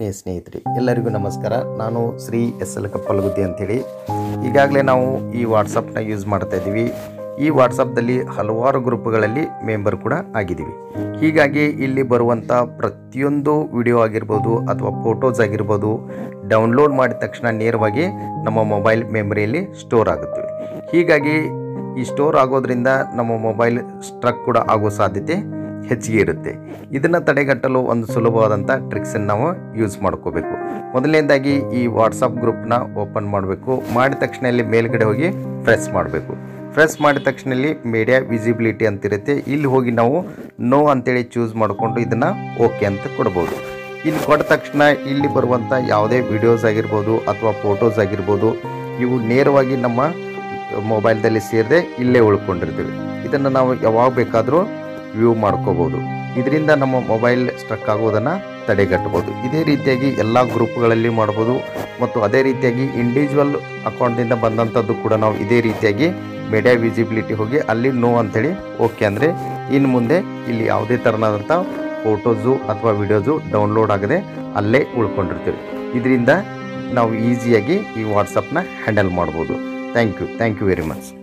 ಆತ್ಮೀಯ ಸ್ನೇಹಿತರೆ ಎಲ್ಲರಿಗೂ ನಮಸ್ಕಾರ ನಾನು ಶ್ರೀ ಎಸ್ ಎಲ್ ಕಪ್ಪಲಗುದ್ದಿ ಅಂಥೇಳಿ ಈಗಾಗಲೇ ನಾವು ಈ ವಾಟ್ಸಪ್ನ ಯೂಸ್ ಮಾಡ್ತಾ ಇದ್ದೀವಿ ಈ ವಾಟ್ಸಪ್ದಲ್ಲಿ ಹಲವಾರು ಗ್ರೂಪ್ಗಳಲ್ಲಿ ಮೆಂಬರ್ ಕೂಡ ಆಗಿದ್ದೀವಿ ಹೀಗಾಗಿ ಇಲ್ಲಿ ಬರುವಂಥ ಪ್ರತಿಯೊಂದು ವಿಡಿಯೋ ಆಗಿರ್ಬೋದು ಅಥವಾ ಫೋಟೋಸ್ ಆಗಿರ್ಬೋದು ಡೌನ್ಲೋಡ್ ಮಾಡಿದ ತಕ್ಷಣ ನೇರವಾಗಿ ನಮ್ಮ ಮೊಬೈಲ್ ಮೆಮರಿಯಲ್ಲಿ ಸ್ಟೋರ್ ಆಗುತ್ತವೆ ಹೀಗಾಗಿ ಈ ಸ್ಟೋರ್ ಆಗೋದ್ರಿಂದ ನಮ್ಮ ಮೊಬೈಲ್ ಸ್ಟ್ರಕ್ ಕೂಡ ಆಗೋ ಸಾಧ್ಯತೆ ಹೆಚ್ಚಿಗೆ ಇರುತ್ತೆ ಇದನ್ನು ತಡೆಗಟ್ಟಲು ಒಂದು ಸುಲಭವಾದಂಥ ಟ್ರಿಕ್ಸನ್ನು ನಾವು ಯೂಸ್ ಮಾಡ್ಕೋಬೇಕು ಮೊದಲನೇದಾಗಿ ಈ ವಾಟ್ಸಪ್ ಗ್ರೂಪ್ನ ಓಪನ್ ಮಾಡಬೇಕು ಮಾಡಿದ ತಕ್ಷಣ ಇಲ್ಲಿ ಮೇಲ್ಗಡೆ ಹೋಗಿ ಪ್ರೆಸ್ ಮಾಡಬೇಕು ಪ್ರೆಸ್ ಮಾಡಿದ ತಕ್ಷಣ ಇಲ್ಲಿ ಮೀಡಿಯಾ ವಿಸಿಬಿಲಿಟಿ ಅಂತಿರುತ್ತೆ ಇಲ್ಲಿ ಹೋಗಿ ನಾವು ನೋ ಅಂತೇಳಿ ಚೂಸ್ ಮಾಡಿಕೊಂಡು ಇದನ್ನು ಓಕೆ ಅಂತ ಕೊಡ್ಬೋದು ಇಲ್ಲಿ ಕೊಟ್ಟ ತಕ್ಷಣ ಇಲ್ಲಿ ಬರುವಂಥ ಯಾವುದೇ ವಿಡಿಯೋಸ್ ಆಗಿರ್ಬೋದು ಅಥವಾ ಫೋಟೋಸ್ ಆಗಿರ್ಬೋದು ಇವು ನೇರವಾಗಿ ನಮ್ಮ ಮೊಬೈಲ್ದಲ್ಲಿ ಸೇರದೆ ಇಲ್ಲೇ ಉಳ್ಕೊಂಡಿರ್ತೀವಿ ಇದನ್ನು ನಾವು ಯಾವಾಗ ಬೇಕಾದರೂ ವ್ಯೂ ಮಾಡ್ಕೋಬೋದು ಇದರಿಂದ ನಮ್ಮ ಮೊಬೈಲ್ ಸ್ಟ್ರಕ್ ಆಗೋದನ್ನು ತಡೆಗಟ್ಟಬೋದು ಇದೇ ರೀತಿಯಾಗಿ ಎಲ್ಲ ಗ್ರೂಪ್ಗಳಲ್ಲಿ ಮಾಡ್ಬೋದು ಮತ್ತು ಅದೇ ರೀತಿಯಾಗಿ ಇಂಡಿವಿಜುವಲ್ ಅಕೌಂಟಿಂದ ಬಂದಂಥದ್ದು ಕೂಡ ನಾವು ಇದೇ ರೀತಿಯಾಗಿ ಮೀಡಿಯಾ ವಿಸಿಬಿಲಿಟಿ ಹೋಗಿ ಅಲ್ಲಿ ನೋ ಅಂಥೇಳಿ ಓಕೆ ಅಂದರೆ ಇನ್ನು ಮುಂದೆ ಇಲ್ಲಿ ಯಾವುದೇ ಥರನಾದಂಥ ಫೋಟೋಸು ಅಥವಾ ವಿಡಿಯೋಸು ಡೌನ್ಲೋಡ್ ಆಗದೆ ಅಲ್ಲೇ ಉಳ್ಕೊಂಡಿರ್ತೀವಿ ಇದರಿಂದ ನಾವು ಈಸಿಯಾಗಿ ಈ ವಾಟ್ಸಪ್ನ ಹ್ಯಾಂಡಲ್ ಮಾಡ್ಬೋದು thank you thank you very much